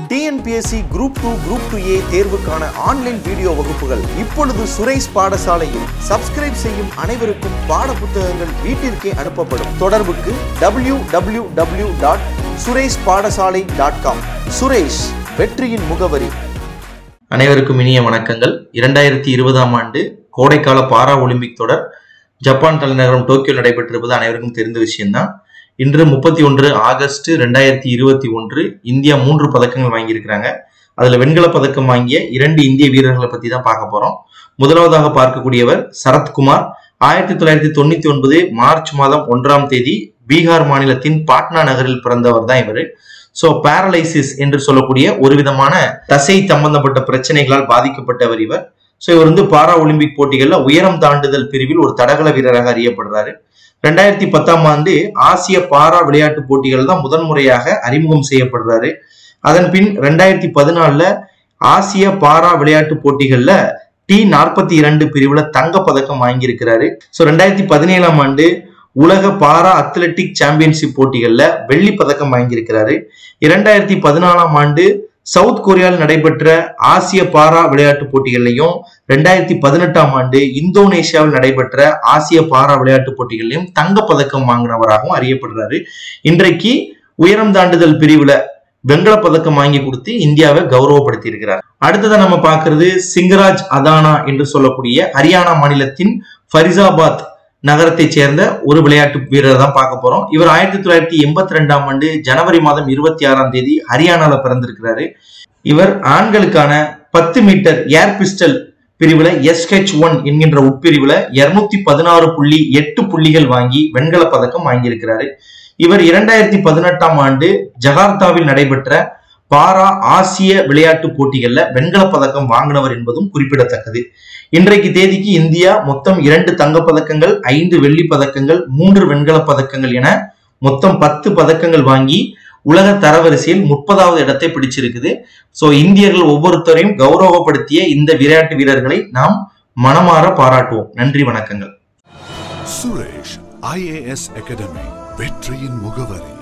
TNPSC group two group two a தேர்வுக்கான online video வகுப்புகள் இப்பொழுது சுரேஷ் பாடசாலையில் சப்ஸ்கிரைப் செய்யும் அனைவருக்கும் பாட புத்தகங்கள் வீட்டிற்கே அனுப்பப்படும் தொடர்புக்கு W W W dot Suresh Padasalai dot com Suresh வெற்றியின் முகவரி அனைவருக்கும் இனிய வணக்கங்கள் இரண்டாயிரத்தி இருபதாம் ஆண்டு கோடைக்கால பாரா ஒலிம்பிக் தொடர் ஜப்பான் தலைநகரம் டோக்கியோ நடைபெற்றிருப்பது அனைவருக்கும் தெரிந்த விஷயம்தான் இன்று முப்பத்தி ஒன்று ஆகஸ்ட் ரெண்டாயிரத்தி இருபத்தி ஒன்று இந்தியா மூன்று பதக்கங்கள் வாங்கியிருக்கிறாங்க அதுல வெண்கல பதக்கம் வாங்கிய இரண்டு இந்திய வீரர்களை பத்தி தான் பார்க்க போறோம் முதலாவதாக பார்க்கக்கூடியவர் சரத்குமார் ஆயிரத்தி தொள்ளாயிரத்தி தொண்ணூத்தி ஒன்பது மார்ச் மாதம் ஒன்றாம் தேதி பீகார் மாநிலத்தின் பாட்னா நகரில் பிறந்தவர் தான் இவர் சோ பேரலைசிஸ் என்று சொல்லக்கூடிய ஒரு விதமான தசை சம்பந்தப்பட்ட பிரச்சனைகளால் பாதிக்கப்பட்டவர் இவர் சோ இவர் வந்து பாரா ஒலிம்பிக் போட்டிகள்ல உயரம் தாண்டுதல் பிரிவில் ஒரு தடகள வீரராக அறியப்படுறாரு ரெண்டாயிரத்தி பத்தாம் ஆண்டு ஆசிய பாரா விளையாட்டு போட்டிகள் தான் முதன்முறையாக அறிமுகம் செய்யப்படுறாரு அதன் பின் ரெண்டாயிரத்தி பதினாலுல ஆசிய பாரா விளையாட்டு போட்டிகள்ல டி நாற்பத்தி இரண்டு பிரிவுல தங்க பதக்கம் வாங்கியிருக்கிறாரு ஸோ ரெண்டாயிரத்தி பதினேழாம் ஆண்டு உலக பாரா அத்லெட்டிக் சாம்பியன்ஷிப் போட்டிகள்ல வெள்ளி பதக்கம் வாங்கியிருக்கிறாரு இரண்டாயிரத்தி பதினாலாம் ஆண்டு சவுத் கொரியாவில் நடைபெற்ற ஆசிய பாரா விளையாட்டு போட்டிகள்லையும் ரெண்டாயிரத்தி பதினெட்டாம் ஆண்டு இந்தோனேஷியாவில் நடைபெற்ற ஆசிய பாரா விளையாட்டு போட்டிகள்லையும் தங்க பதக்கம் வாங்கினவராகவும் அறியப்படுறாரு இன்றைக்கு உயரம் தாண்டுதல் பிரிவுல வெங்கல பதக்கம் வாங்கி கொடுத்து இந்தியாவை கௌரவப்படுத்தி இருக்கிறார் அடுத்ததை நம்ம பார்க்கிறது சிங்கராஜ் அதானா என்று சொல்லக்கூடிய ஹரியானா மாநிலத்தின் ஃபரிசாபாத் நகரத்தைச் சேர்ந்த ஒரு விளையாட்டு வீரர் தான் பார்க்க போறோம் இவர் ஆயிரத்தி தொள்ளாயிரத்தி எண்பத்தி ரெண்டாம் ஆண்டு ஜனவரி மாதம் இருபத்தி ஆறாம் தேதி ஹரியானால பிறந்திருக்கிறாரு இவர் ஆண்களுக்கான பத்து மீட்டர் ஏர் பிஸ்டல் பிரிவுல எஸ்ஹெச் ஒன் என்கின்ற உட்பிரிவுல இருநூத்தி பதினாறு புள்ளி எட்டு புள்ளிகள் வாங்கி வெண்கல பதக்கம் வாங்கியிருக்கிறாரு இவர் இரண்டாயிரத்தி பதினெட்டாம் ஆண்டு ஜகார்த்தாவில் நடைபெற்ற பாரா ஆசிய விளையாட்டு போட்டிகள்ல வெண்கல பதக்கம் வாங்கினவர் என்பதும் குறிப்பிடத்தக்கது இன்றைக்கு தேதிக்கு இந்தியா மொத்தம் இரண்டு தங்க பதக்கங்கள் ஐந்து வெள்ளி பதக்கங்கள் மூன்று வெண்கல பதக்கங்கள் என மொத்தம் பத்து பதக்கங்கள் வாங்கி உலக தரவரிசையில் முப்பதாவது இடத்தை பிடிச்சிருக்குது சோ இந்தியர்கள் ஒவ்வொருத்தரையும் கௌரவப்படுத்திய இந்த விளையாட்டு வீரர்களை நாம் மனமாற பாராட்டுவோம் நன்றி வணக்கங்கள் சுரேஷ் ஐஏஎஸ் அகாடமி வெற்றியின் முகவரி